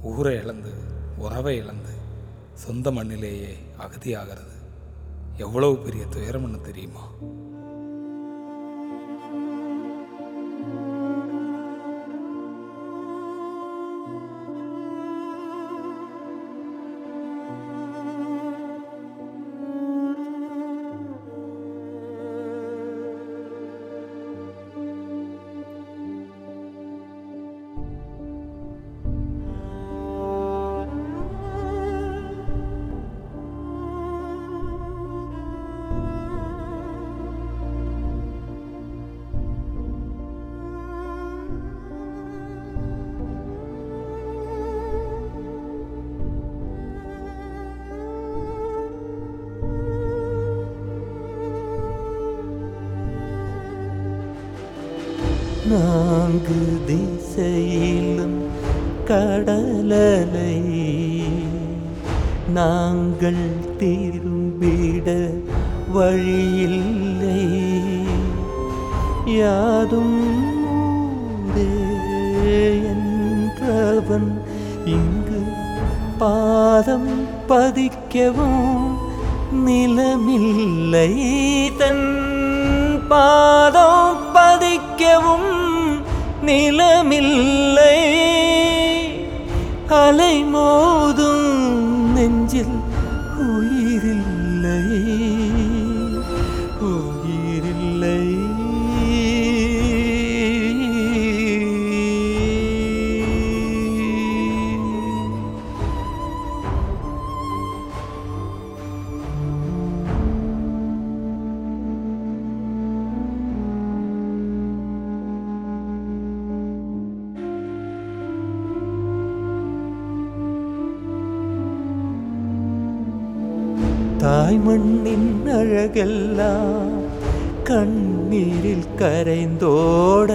ஊரை இழந்து உறவை இழந்து சொந்த மண்ணிலேயே அகதியாகிறது எவ்வளவு பெரிய துயரம்னு தெரியுமா நான்கு திசையிலும் கடலலை நாங்கள் திரும்பிட வழியில்லை யாதும் ஊரே என்றவன் இங்கு பாதம் பதிக்கவும் நிலமில்லை தன் பாதம் பதிக்கவும் நிலமில்லை அலை மோதும் நெஞ்சில் உயிரில்லை உயிரில்லை தாய் மண்ணின் அழகெல்லாம் கண்ணீரில் கரைந்தோட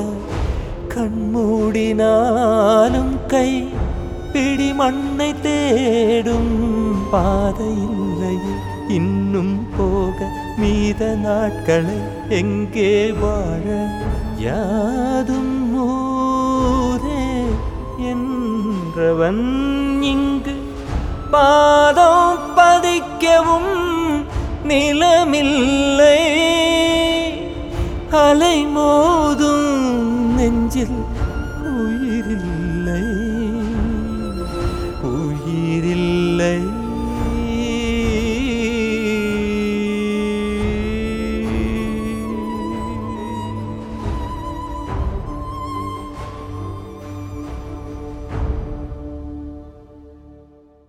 கண்மூடினாலும் கை பிடி மண்ணை தேடும் பாதை இல்லையே இன்னும் போக மீத நாட்களை எங்கே வாழ யாதும் ஊரே என்றவன்